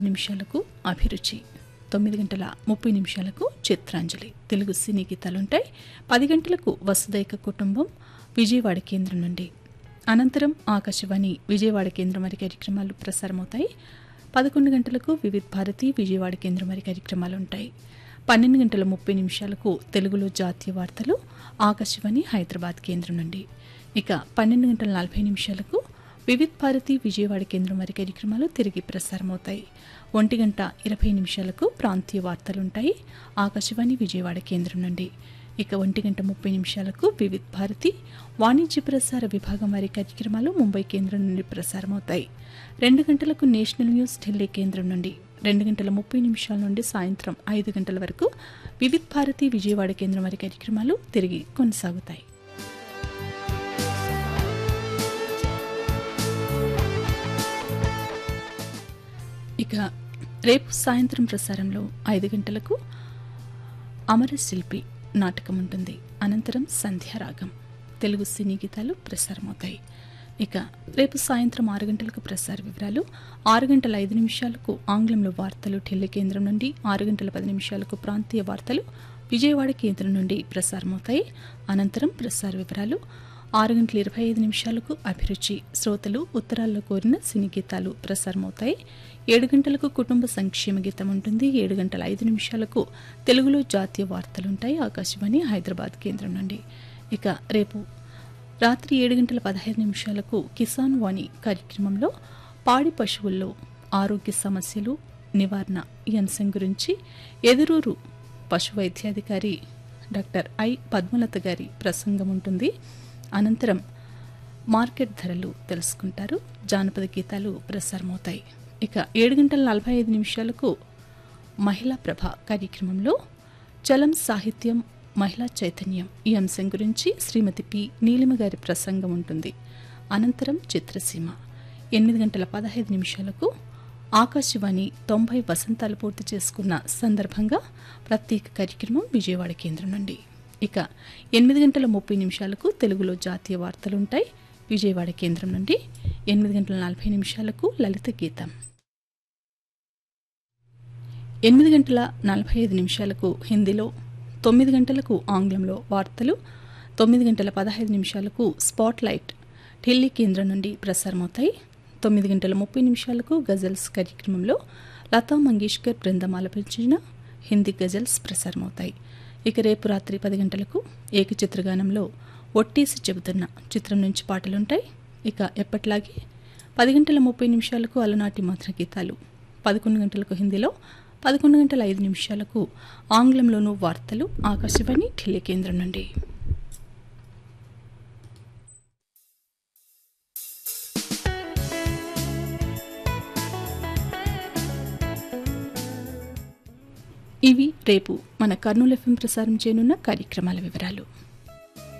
నిమిషాలకు అభిరుచి తొమ్మిది గంటల ముప్పై నిమిషాలకు చిత్రాంజలి తెలుగు సినీ గీతాలుంటాయి పది గంటలకు వసుదైక కుటుంబం విజయవాడ కేంద్రం నుండి అనంతరం ఆకాశవాణి విజయవాడ కేంద్రం వారి కార్యక్రమాలు ప్రసారమవుతాయి పదకొండు గంటలకు వివిధ్ భారతి విజయవాడ కేంద్రం వారి కార్యక్రమాలు ఉంటాయి పన్నెండు గంటల ముప్పై నిమిషాలకు తెలుగులో జాతీయ వార్తలు ఆకాశవాణి హైదరాబాద్ కేంద్రం నుండి ఇక పన్నెండు గంటల నలభై నిమిషాలకు వివిధ్ భారతి విజయవాడ కేంద్రం వారి కార్యక్రమాలు తిరిగి ప్రసారమవుతాయి ఒంటి గంట ఇరవై నిమిషాలకు ప్రాంతీయ వార్తలుంటాయి ఆకాశవాణి విజయవాడ కేంద్రం నుండి ఇక ఒంటి గంట ముప్పై నిమిషాలకు వివిధ్ భారతి వాణిజ్య ప్రసార విభాగం వారి కార్యక్రమాలు ముంబై కేంద్రం నుండి ప్రసారమవుతాయి రెండు గంటలకు నేషనల్ న్యూస్ ఢిల్లీ కేంద్రం నుండి రెండు గంటల ముప్పై నిమిషాల నుండి సాయంత్రం ఐదు గంటల వరకు వివిధ్ భారతి విజయవాడ కేంద్రం వారి కార్యక్రమాలు తిరిగి కొనసాగుతాయి ఇక రేపు సాయంత్రం ప్రసారంలో ఐదు గంటలకు అమరశిల్పి నాటకం ఉంటుంది అనంతరం సంధ్యారాగం తెలుగు సినీ గీతాలు ప్రసారమవుతాయి ఇక రేపు సాయంత్రం ఆరు గంటలకు ప్రసార వివరాలు ఆరు గంటల ఐదు నిమిషాలకు ఆంగ్లంలో వార్తలు ఢిల్లీ కేంద్రం నుండి ఆరు గంటల పది నిమిషాలకు ప్రాంతీయ వార్తలు విజయవాడ కేంద్రం నుండి ప్రసారమవుతాయి అనంతరం ప్రసార వివరాలు ఆరు గంటల ఇరవై ఐదు నిమిషాలకు అభిరుచి శ్రోతలు ఉత్తరాల్లో కోరిన సినీ గీతాలు ప్రసారమవుతాయి ఏడు గంటలకు కుటుంబ సంక్షేమ గీతం ఉంటుంది ఏడు గంటల ఐదు నిమిషాలకు తెలుగులో జాతీయ వార్తలుంటాయి ఆకాశవాణి హైదరాబాద్ కేంద్రం నుండి ఇక రేపు రాత్రి ఏడు గంటల పదహైదు నిమిషాలకు కిసాన్ వాణి కార్యక్రమంలో పాడి పశువుల్లో ఆరోగ్య సమస్యలు నివారణ ఈ అంశం గురించి ఎదురూరు పశు వైద్యాధికారి డాక్టర్ ఐ పద్మలత గారి ప్రసంగం ఉంటుంది అనంతరం మార్కెట్ ధరలు తెలుసుకుంటారు జానపద గీతాలు ప్రసారమవుతాయి ఇక ఏడు గంటల నలభై ఐదు నిమిషాలకు మహిళా ప్రభ కార్యక్రమంలో చలం సాహిత్యం మహిళా చైతన్యం ఈ అంశం గురించి శ్రీమతి పి నీలిమ గారి ప్రసంగం ఉంటుంది అనంతరం చిత్రసీమ ఎనిమిది గంటల పదహైదు నిమిషాలకు ఆకాశవాణి తొంభై వసంతాలు పూర్తి చేసుకున్న సందర్భంగా ప్రత్యేక కార్యక్రమం విజయవాడ కేంద్రం నుండి ఇక ఎనిమిది గంటల ముప్పై నిమిషాలకు తెలుగులో జాతీయ వార్తలుంటాయి విజయవాడ కేంద్రం నుండి ఎనిమిది గంటల నలభై నిమిషాలకు లలిత గీతం ఎనిమిది గంటల నలభై ఐదు నిమిషాలకు హిందీలో తొమ్మిది గంటలకు ఆంగ్లంలో వార్తలు తొమ్మిది గంటల పదహైదు నిమిషాలకు స్పాట్ లైట్ ఢిల్లీ కేంద్రం నుండి ప్రసారమవుతాయి తొమ్మిది గంటల ముప్పై నిమిషాలకు గజల్స్ కార్యక్రమంలో లతా మంగేష్కర్ బృందం ఆలపించిన హిందీ గజల్స్ ప్రసారమవుతాయి ఇక రేపు రాత్రి పది గంటలకు ఏకచిత్రగానంలో ఒట్టేసి చెబుతున్న చిత్రం నుంచి పాటలుంటాయి ఇక ఎప్పట్లాగే పది గంటల ముప్పై నిమిషాలకు అలనాటి మధుర గీతాలు పదకొండు గంటలకు హిందీలో పదకొండు గంటల ఐదు నిమిషాలకు ఆంగ్లంలోనూ వార్తలు ఆకాశవాణి ఢిల్లీ కేంద్రం నుండి ఇవి రేపు మన కర్నూలు ఎఫ్ఎం ప్రసారం చేయనున్న కార్యక్రమాల వివరాలు